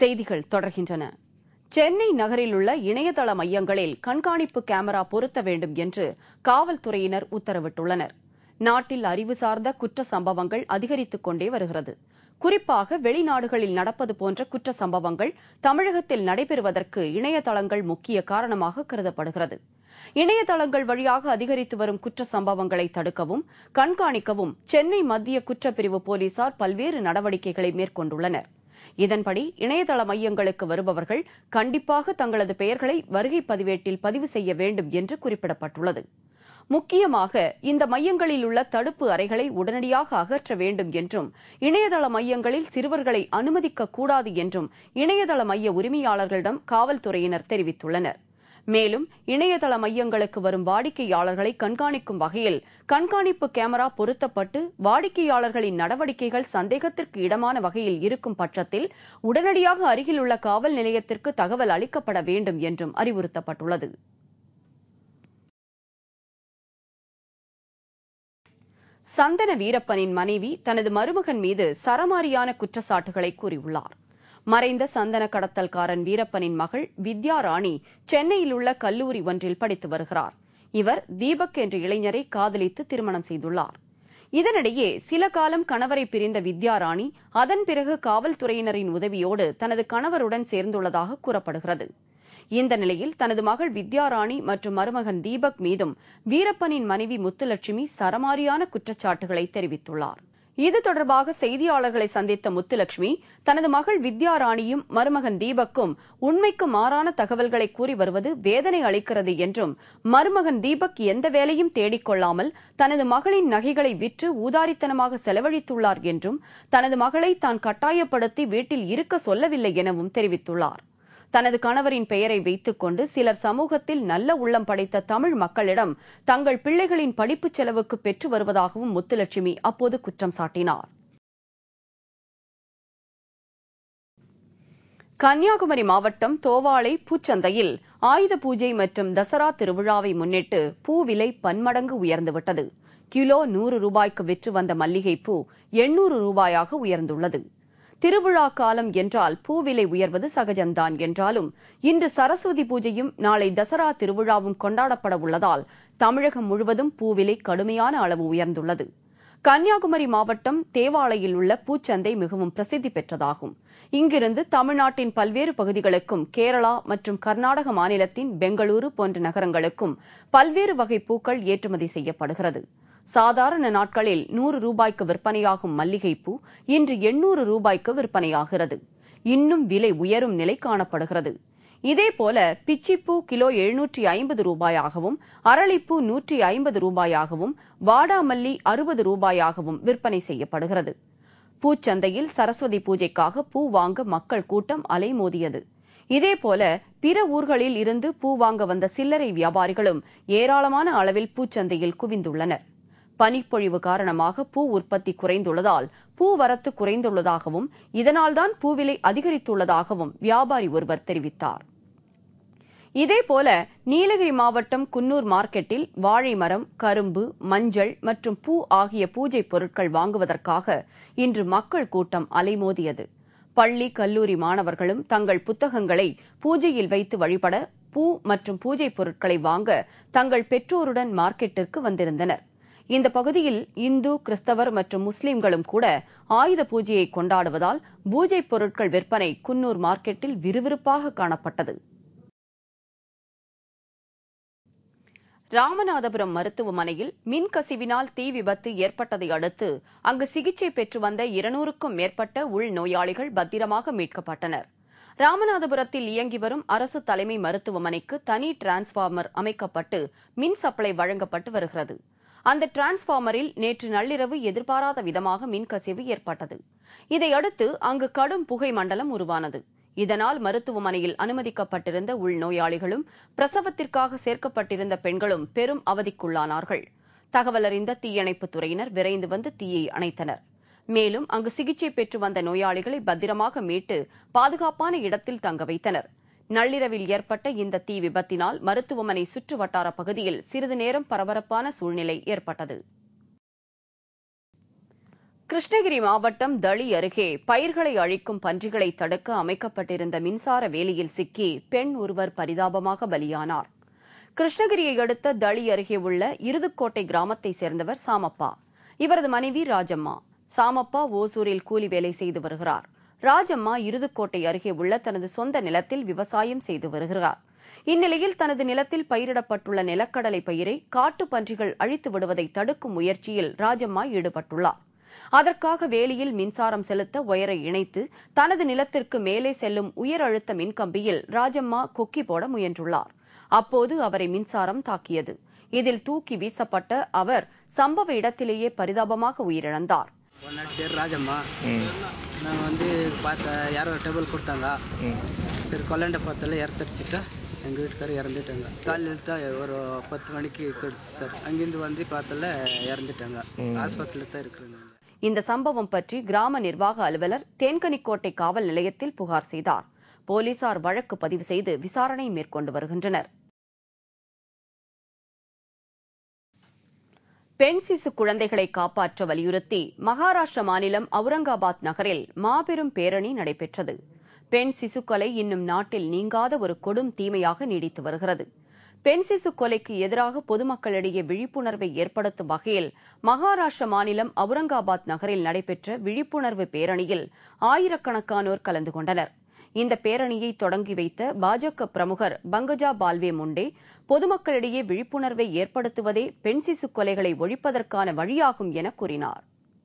செய்திகள் தொடர்கின்றன சென்னை நகரில் உள்ள இணையதள மையங்களில் கண்காணிப்பு கேமரா பொருத்த வேண்டும் என்று காவல்துறையினர் உத்தரவிட்டுள்ளனர் நாட்டில் அறிவு சார்ந்த குற்ற சம்பவங்கள் அதிகரித்துக் கொண்டே வருகிறது குறிப்பாக வெளிநாடுகளில் நடப்பது போன்ற குற்ற சம்பவங்கள் தமிழகத்தில் நடைபெறுவதற்கு இணையதளங்கள் முக்கிய காரணமாக கருதப்படுகிறது இணையதளங்கள் வழியாக அதிகரித்து வரும் குற்ற சம்பவங்களை தடுக்கவும் கண்காணிக்கவும் சென்னை மத்திய குற்றப்பிரிவு போலீசார் பல்வேறு நடவடிக்கைகளை மேற்கொண்டுள்ளனர் இதன்படி இணையதள மையங்களுக்கு வருபவர்கள் கண்டிப்பாக தங்களது பெயர்களை வருகை பதிவேட்டில் பதிவு செய்ய வேண்டும் என்று குறிப்பிடப்பட்டுள்ளது முக்கியமாக இந்த மையங்களில் உள்ள தடுப்பு அறைகளை உடனடியாக அகற்ற வேண்டும் என்றும் இணையதள மையங்களில் சிறுவர்களை அனுமதிக்க கூடாது என்றும் இணையதள மைய உரிமையாளர்களிடம் காவல்துறையினர் தெரிவித்துள்ளனர் மேலும் இணையதள மையங்களுக்கு வரும் வாடிக்கையாளர்களை கண்காணிக்கும் வகையில் கண்காணிப்பு கேமரா பொருத்தப்பட்டு வாடிக்கையாளர்களின் நடவடிக்கைகள் சந்தேகத்திற்கு இடமான வகையில் இருக்கும் பட்சத்தில் உடனடியாக அருகில் உள்ள காவல் நிலையத்திற்கு தகவல் அளிக்கப்பட வேண்டும் என்றும் அறிவுறுத்தப்பட்டுள்ளது சந்தன வீரப்பனின் மனைவி தனது மருமகன் மீது சரமாரியான குற்றச்சாட்டுகளை கூறியுள்ளார் மறைந்த சந்தன கடத்தல்காரன் வீரப்பனின் மகள் வித்யா ராணி சென்னையில் உள்ள கல்லூரி ஒன்றில் படித்து வருகிறார் இவர் தீபக் என்ற இளைஞரை காதலித்து திருமணம் செய்துள்ளார் இதனிடையே சில காலம் கணவரை பிரிந்த வித்யா ராணி அதன் பிறகு காவல்துறையினரின் உதவியோடு தனது கணவருடன் சேர்ந்துள்ளதாக கூறப்படுகிறது இந்த நிலையில் தனது மகள் வித்யாராணி மற்றும் மருமகன் தீபக் மீதும் வீரப்பனின் மனைவி முத்துலட்சுமி சரமாரியான குற்றச்சாட்டுகளை தெரிவித்துள்ளார் இது தொடர்பாக செய்தியாளர்களை சந்தித்த முத்துலட்சுமி தனது மகள் வித்யாராணியும் மருமகன் தீபக்கும் உண்மைக்கு மாறான தகவல்களை கூறி வருவது வேதனை அளிக்கிறது என்றும் மருமகன் தீபக் எந்த வேலையும் தேடிக்கொள்ளாமல் தனது மகளின் நகைகளை விற்று ஊதாரித்தனமாக செலவழித்துள்ளார் என்றும் தனது மகளை தான் கட்டாயப்படுத்தி வீட்டில் இருக்க சொல்லவில்லை எனவும் தெரிவித்துள்ளார் தனது கணவரின் பெயரை வைத்துக் கொண்டு சிலர் சமூகத்தில் நல்ல உள்ளம் படைத்த தமிழ் மக்களிடம் தங்கள் பிள்ளைகளின் படிப்புச் செலவுக்கு பெற்று வருவதாகவும் முத்துலட்சுமி அப்போது குற்றம் சாட்டினார் கன்னியாகுமரி மாவட்டம் தோவாளை பூச்சந்தையில் ஆயுத பூஜை மற்றும் தசரா திருவிழாவை முன்னிட்டு பூ விலை பன்மடங்கு உயர்ந்துவிட்டது கிலோ நூறு ரூபாய்க்கு விற்று வந்த மல்லிகை பூ எண்ணூறு ரூபாயாக உயர்ந்துள்ளது திருவிழா காலம் என்றால் பூவிலை உயர்வது சகஜம்தான் என்றாலும் இன்று சரஸ்வதி பூஜையும் நாளை தசரா திருவிழாவும் கொண்டாடப்பட உள்ளதால் தமிழகம் முழுவதும் பூவிலை கடுமையான அளவு உயர்ந்துள்ளது கன்னியாகுமரி மாவட்டம் தேவாலையில் உள்ள பூச்சந்தை மிகவும் பிரசித்தி பெற்றதாகும் இங்கிருந்து தமிழ்நாட்டின் பல்வேறு பகுதிகளுக்கும் கேரளா மற்றும் கர்நாடக மாநிலத்தின் பெங்களூரு போன்ற நகரங்களுக்கும் பல்வேறு வகை பூக்கள் ஏற்றுமதி செய்யப்படுகிறது சாதாரண நாட்களில் நூறு ரூபாய்க்கு விற்பனையாகும் மல்லிகைப்பூ இன்று எண்ணூறு ரூபாய்க்கு விற்பனையாகிறது இன்னும் விலை உயரும் நிலை காணப்படுகிறது இதேபோல பிச்சிப்பூ கிலோ எழுநூற்றி ஐம்பது ரூபாயாகவும் அரளிப்பூ நூற்றி ஐம்பது ரூபாயாகவும் வாடாமல்லி அறுபது ரூபாயாகவும் விற்பனை செய்யப்படுகிறது பூச்சந்தையில் சரஸ்வதி பூஜைக்காக பூ வாங்க மக்கள் கூட்டம் அலைமோதியது இதேபோல பிற ஊர்களில் இருந்து பூ வாங்க வந்த சில்லறை வியாபாரிகளும் ஏராளமான அளவில் பூச்சந்தையில் குவிந்துள்ளனர் பனிப்பொழிவு காரணமாக பூ உற்பத்தி குறைந்துள்ளதால் பூ வரத்து குறைந்துள்ளதாகவும் இதனால்தான் பூவிலை அதிகரித்துள்ளதாகவும் வியாபாரி ஒருவர் தெரிவித்தார் இதேபோல நீலகிரி மாவட்டம் குன்னூர் மார்க்கெட்டில் வாழை மரம் கரும்பு மஞ்சள் மற்றும் பூ ஆகிய பூஜை பொருட்கள் வாங்குவதற்காக இன்று மக்கள் கூட்டம் அலைமோதியது பள்ளி கல்லூரி மாணவர்களும் தங்கள் புத்தகங்களை பூஜையில் வைத்து வழிபட பூ மற்றும் பூஜை பொருட்களை வாங்க தங்கள் பெற்றோருடன் மார்க்கெட்டிற்கு வந்திருந்தனர் இந்த பகுதியில் இந்து கிறிஸ்தவர் மற்றும் முஸ்லிம்களும் கூட ஆயுத பூஜையை கொண்டாடுவதால் பூஜை பொருட்கள் விற்பனை குன்னூர் மார்க்கெட்டில் விறுவிறுப்பாக காணப்பட்டது ராமநாதபுரம் மருத்துவமனையில் மின் கசிவினால் தீ விபத்து ஏற்பட்டதை அடுத்து அங்கு சிகிச்சை பெற்று வந்த இருநூறுக்கும் மேற்பட்ட உள் நோயாளிகள் பத்திரமாக மீட்கப்பட்டனர் ராமநாதபுரத்தில் இயங்கி வரும் அரசு தலைமை மருத்துவமனைக்கு தனி டிரான்ஸ்பார்மர் அமைக்கப்பட்டு மின் சப்ளை வழங்கப்பட்டு வருகிறது அந்த டிரான்ஸ்பார்மரில் நேற்று நள்ளிரவு எதிர்பாராத விதமாக மின்கசிவு ஏற்பட்டது இதையடுத்து அங்கு கடும் புகை மண்டலம் உருவானது இதனால் மருத்துவமனையில் அனுமதிக்கப்பட்டிருந்த உள்நோயாளிகளும் பிரசவத்திற்காக சேர்க்கப்பட்டிருந்த பெண்களும் பெரும் அவதிக்குள்ளானார்கள் தகவலறிந்த தீயணைப்புத் துறையினர் விரைந்து வந்து தீயை அணைத்தனர் மேலும் அங்கு சிகிச்சை பெற்று வந்த நோயாளிகளை பத்திரமாக மீட்டு பாதுகாப்பான இடத்தில் தங்க வைத்தனர் நள்ளிரவில் ஏற்பட்ட இந்த தீ விபத்தினால் மருத்துவமனை சுற்று வட்டார பகுதியில் சிறிது நேரம் பரபரப்பான சூழ்நிலை ஏற்பட்டது கிருஷ்ணகிரி மாவட்டம் தளி அருகே பயிர்களை அழிக்கும் பன்றிகளை தடுக்க அமைக்கப்பட்டிருந்த மின்சார வேலியில் சிக்கி பெண் ஒருவர் பரிதாபமாக பலியானார் கிருஷ்ணகிரியை அடுத்த தளி அருகே உள்ள இருதுக்கோட்டை கிராமத்தைச் சேர்ந்தவர் சாமப்பா இவரது மனைவி ராஜம்மா சாமப்பா ஓசூரில் கூலி வேலை செய்து வருகிறார் ராஜம்மா இருதுக்கோட்டை அருகே உள்ள தனது சொந்த நிலத்தில் விவசாயம் செய்து வருகிறார் இந்நிலையில் தனது நிலத்தில் பயிரிடப்பட்டுள்ள நிலக்கடலை பயிரை காட்டு பன்றிகள் அழித்து விடுவதை தடுக்கும் முயற்சியில் ராஜம்மா ஈடுபட்டுள்ளார் அதற்காக வேலியில் மின்சாரம் செலுத்த ஒயரை இணைத்து தனது நிலத்திற்கு மேலே செல்லும் உயர் அழுத்த மின்கம்பியில் ராஜம்மா கொக்கி போட முயன்றுள்ளார் அப்போது அவரை மின்சாரம் தாக்கியது இதில் தூக்கி வீசப்பட்ட அவர் சம்பவ இடத்திலேயே பரிதாபமாக உயிரிழந்தார் ஒன்னாடி பேர் ராஜம்மா நாங்கள் வந்து பார்த்த யாரோ டேபிள் கொடுத்தாங்க சரி கொல்லாண்ட பார்த்தால இறத்தடிச்சிட்டா எங்கள் வீட்டுக்காரர் இறந்துட்டாங்க காலையில் தான் ஒரு பத்து மணிக்கு கிடச்சி சார் அங்கேருந்து வந்து பார்த்தால இறந்துட்டாங்க ஆஸ்பத்திரியில் தான் இருக்கிறாங்க இந்த சம்பவம் பற்றி கிராம நிர்வாக அலுவலர் தேன்கனிக்கோட்டை காவல் நிலையத்தில் புகார் செய்தார் போலீசார் வழக்கு பதிவு செய்து விசாரணை மேற்கொண்டு வருகின்றனர் பெண் சிசு குழந்தைகளை காப்பாற்ற வலியுறுத்தி மகாராஷ்டிர மாநிலம் அவுரங்காபாத் நகரில் மாபெரும் பேரணி நடைபெற்றது பெண் சிசு கொலை இன்னும் நாட்டில் நீங்காத ஒரு கொடும் தீமையாக நீடித்து வருகிறது பெண் சிசு கொலைக்கு எதிராக பொதுமக்களிடையே விழிப்புணர்வை ஏற்படுத்தும் வகையில் மகாராஷ்டிர மாநிலம் அவுரங்காபாத் நகரில் நடைபெற்ற விழிப்புணர்வு பேரணியில் ஆயிரக்கணக்கானோர் கலந்து கொண்டனர் இந்த பேரணியை தொடங்கி வைத்த பாஜக பிரமுகர் பங்கஜா பால்வே முண்டே பொதுமக்களிடையே விழிப்புணர்வை ஏற்படுத்துவதே பெண் சிசு கொலைகளை ஒழிப்பதற்கான வழியாகும் என கூறினார்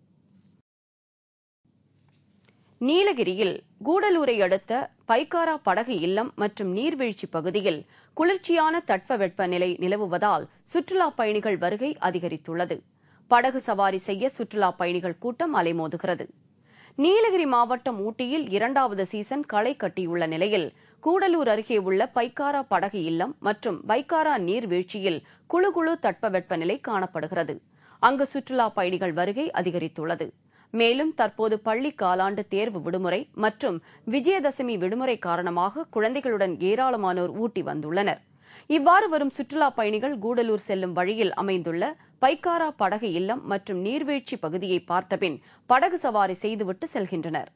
நீலகிரியில் கூடலூரை அடுத்த பைக்காரா படகு இல்லம் மற்றும் நீர்வீழ்ச்சி பகுதியில் குளிர்ச்சியான தட்பவெட்ப நிலை நிலவுவதால் சுற்றுலா பயணிகள் வருகை அதிகரித்துள்ளது படகு சவாரி செய்ய சுற்றுலா பயணிகள் கூட்டம் அலைமோதுகிறது நீலகிரி மாவட்டம் ஊட்டியில் இரண்டாவது சீசன் களை கட்டியுள்ள நிலையில் கூடலூர் அருகே உள்ள பைக்காரா படகு இல்லம் மற்றும் பைக்காரா நீர்வீழ்ச்சியில் குழு குழு தட்பவெட்ப நிலை காணப்படுகிறது அங்கு சுற்றுலா பயணிகள் வருகை அதிகரித்துள்ளது மேலும் தற்போது பள்ளி காலாண்டு தேர்வு விடுமுறை மற்றும் விஜயதசமி விடுமுறை காரணமாக குழந்தைகளுடன் ஏராளமானோர் ஊட்டி வந்துள்ளனர் இவ்வாறு வரும் சுற்றுலா பயணிகள் கூடலூர் செல்லும் வழியில் அமைந்துள்ள பைக்காரா படகு இல்லம் மற்றும் நீர்வீழ்ச்சி பகுதியை பார்த்தபின் படகு சவாரி செய்துவிட்டு செல்கின்றனர்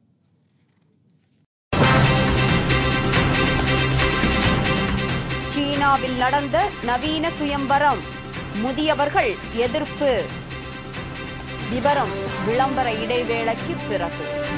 சீனாவில் நடந்த நவீன சுயம்பரம் முதியவர்கள் எதிர்ப்பு விவரம் விளம்பர இடைவேளைக்கு பிறகு